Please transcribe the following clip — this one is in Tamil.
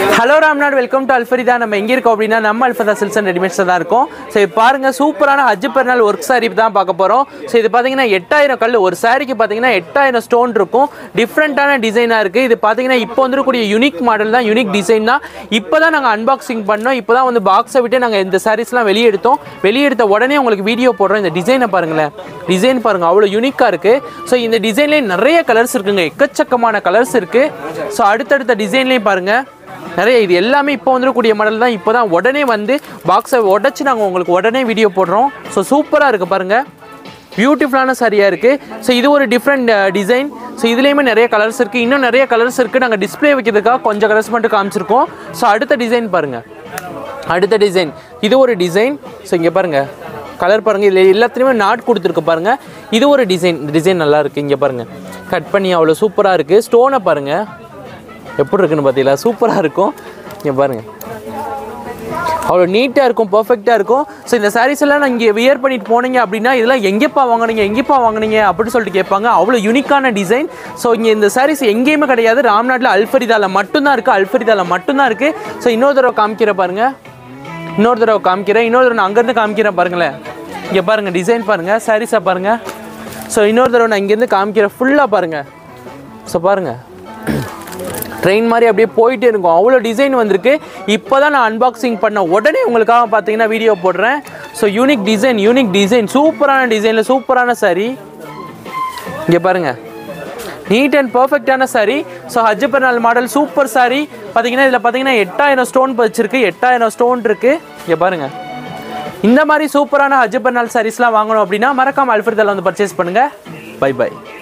hello Ramnad welcome to Alfarida நம்ம எங்கே இருக்கோம் அப்படின்னா நம்ம அல்ஃபதா சில்ஸ் அண்ட் ரெடிமேட்ஸில் தான் இருக்கோம் ஸோ இது பாருங்க சூப்பரான ஹஜ் பெருநாள் ஒர்க் சாரி தான் பார்க்க போகிறோம் ஸோ இது பார்த்தீங்கன்னா எட்டாயிரம் கல் ஒரு சாரிக்கு பார்த்தீங்கன்னா எட்டாயிரம் ஸ்டோன் இருக்கும் டிஃப்ரெண்ட்டான டிசைனாக இருக்குது இது பார்த்தீங்கன்னா இப்போ வந்துருக்கூடிய யூனிக் மாடல் தான் யூனிக் டிசைன் தான் இப்போ தான் நாங்கள் அன்பாக்சிங் பண்ணோம் இப்போ தான் வந்து பாக்ஸை விட்டு நாங்கள் இந்த சாரீஸ்லாம் வெளியே எடுத்தோம் வெளியே எடுத்த உடனே உங்களுக்கு வீடியோ போடுறோம் இந்த டிசைனை பாருங்களேன் டிசைன் பாருங்கள் அவ்வளோ யூனிக்காக இருக்குது ஸோ இந்த டிசைன்லேயே நிறைய கலர்ஸ் இருக்குங்க எக்கச்சக்கமான கலர்ஸ் இருக்குது ஸோ அடுத்தடுத்த டிசைன்லேயும் பாருங்கள் நிறைய இது எல்லாமே இப்போ வந்துடக்கூடிய மாடல் தான் இப்போ தான் உடனே வந்து பாக்ஸை உடச்சி நாங்கள் உங்களுக்கு உடனே வீடியோ போடுறோம் ஸோ சூப்பராக இருக்குது பாருங்கள் பியூட்டிஃபுல்லான சரியாக இருக்குது ஸோ இது ஒரு டிஃப்ரெண்ட் டிசைன் ஸோ இதுலேயுமே நிறைய கலர்ஸ் இருக்குது இன்னும் நிறைய கலர்ஸ் இருக்குது நாங்கள் டிஸ்ப்ளே வைக்கிறதுக்காக கொஞ்சம் கலர்ஸ் மட்டும் காமிச்சிருக்கோம் ஸோ அடுத்த டிசைன் பாருங்கள் அடுத்த டிசைன் இது ஒரு டிசைன் ஸோ இங்கே பாருங்கள் கலர் பாருங்கள் இதில் எல்லாத்துலேயுமே நாட் கொடுத்துருக்கு பாருங்கள் இது ஒரு டிசைன் இந்த டிசைன் நல்லா இருக்குது இங்கே பாருங்கள் கட் பண்ணி அவ்வளோ சூப்பராக இருக்குது ஸ்டோனை பாருங்கள் எப்படி இருக்குன்னு பார்த்தீங்களா சூப்பராக இருக்கும் இங்கே பாருங்கள் அவ்வளோ நீட்டாக இருக்கும் பர்ஃபெக்டாக இருக்கும் ஸோ இந்த sarees எல்லாம் நான் இங்கே வியர் பண்ணிட்டு போனீங்க அப்படின்னா இதெல்லாம் எங்கேப்பா வாங்குனீங்க எங்கேப்பா வாங்குனீங்க அப்படின்னு சொல்லிட்டு கேட்பாங்க அவ்வளோ யூனிக்கான டிசைன் ஸோ இங்கே இந்த sarees எங்கேயுமே கிடையாது ராம்நாட்டில் அல்ஃபரிதால மட்டும்தான் இருக்குது அல்ஃபரிதால மட்டும்தான் இருக்குது ஸோ இன்னொரு தடவை காமிக்கிற பாருங்க இன்னொரு தடவை காமிக்கிறேன் இன்னொரு தடவை நான் அங்கேருந்து காமிக்கிறேன் பாருங்களேன் இங்கே பாருங்கள் டிசைன் பாருங்கள் சாரீஸாக பாருங்கள் ஸோ இன்னொரு தடவை நான் இங்கேருந்து காமிக்கிறேன் ஃபுல்லாக பாருங்கள் ஸோ பாருங்கள் ட்ரெயின் மாதிரி அப்படியே போயிட்டே இருக்கும் அவ்வளோ டிசைன் வந்திருக்கு இப்போ தான் நான் அன்பாக்சிங் பண்ண உடனே உங்களுக்காக பார்த்தீங்கன்னா வீடியோ போடுறேன் so unique design unique design சூப்பரான டிசைனில் சூப்பரான saree இங்கே பாருங்கள் நீட் அண்ட் பர்ஃபெக்டான saree so Hajj Perunal model super saree பார்த்தீங்கன்னா இதில் பார்த்தீங்கன்னா எட்டாயிரம் ஸ்டோன் வச்சிருக்கு எட்டாயிரம் ஸ்டோன் இருக்குது இங்கே பாருங்கள் இந்த மாதிரி சூப்பரான ஹஜ் பெருநாள் சாரீஸ்லாம் வாங்கணும் அப்படின்னா மறக்காம அல்ஃபர்தால வந்து பர்ச்சேஸ் பண்ணுங்கள் பை பை